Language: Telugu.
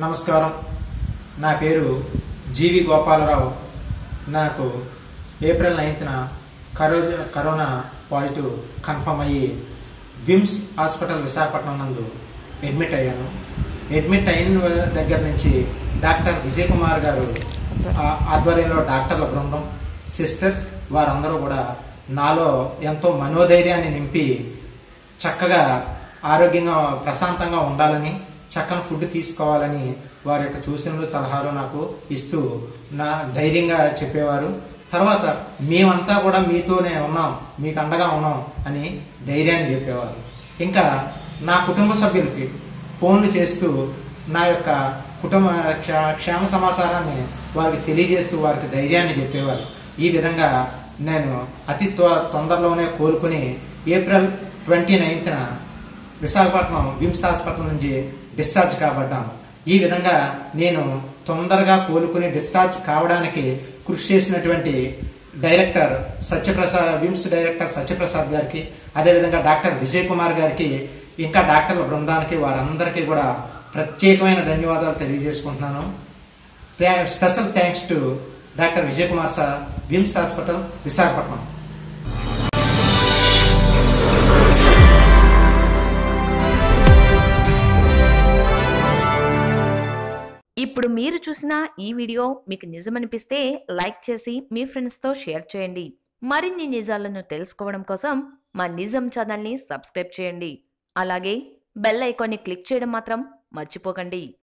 నమస్కారం నా పేరు జీవి గోపాలరావు నాకు ఏప్రిల్ నైన్త్న కరో కరోనా పాజిటివ్ కన్ఫర్మ్ అయ్యి విమ్స్ హాస్పిటల్ విశాఖపట్నం నందు అడ్మిట్ అయ్యాను అడ్మిట్ అయిన దగ్గర నుంచి డాక్టర్ విజయ్ కుమార్ గారు ఆ ఆధ్వర్యంలో డాక్టర్ల బృందం సిస్టర్స్ వారందరూ కూడా నాలో ఎంతో మనోధైర్యాన్ని నింపి చక్కగా ఆరోగ్యంగా ప్రశాంతంగా ఉండాలని చక్కని ఫుడ్ తీసుకోవాలని వారి యొక్క సూచనలు సలహాలు నాకు ఇస్తూ నా ధైర్యంగా చెప్పేవారు తర్వాత మేమంతా కూడా మీతోనే ఉన్నాం మీకు అండగా ఉన్నాం అని ధైర్యాన్ని చెప్పేవారు ఇంకా నా కుటుంబ సభ్యులకి ఫోన్లు చేస్తూ నా యొక్క కుటుంబ క్ష- క్షేమ సమాచారాన్ని వారికి తెలియజేస్తూ వారికి ధైర్యాన్ని చెప్పేవారు ఈ విధంగా నేను అతి త్వ- తొందరలోనే కోలుకుని ఏప్రిల్ ట్వంటీ నైన్త్న విశాఖపట్నం విమ్స్ హాస్పిటల్ నుంచి డిశ్చార్జ్ కాబడ్డాను ఈ విధంగా నేను తొందరగా కోలుకుని డిశ్చార్జ్ కావడానికి కృషి చేసినటువంటి director Satyaprasad VIMS director Satyaprasad గారికి అదేవిధంగా డాక్టర్ విజయ్ కుమార్ గారికి ఇంకా డాక్టర్ల బృందానికి వారందరికీ కూడా ప్రత్యేకమైన ధన్యవాదాలు తెలియజేసుకుంటున్నాను థ్యా- special thanks to doctor Vijay Kumar sir VIMS hospital Visakhapatnam ఇప్పుడు మీరు చూసిన ఈ వీడియో మీకు నిజమనిపిస్తే లైక్ చేసి మీ ఫ్రెండ్స్తో షేర్ చేయండి మరిన్ని నిజాలను తెలుసుకోవడం కోసం మా నిజం ఛానల్ని సబ్స్క్రైబ్ చేయండి అలాగే బెల్ ఐకాన్ని క్లిక్ చేయడం మాత్రం మర్చిపోకండి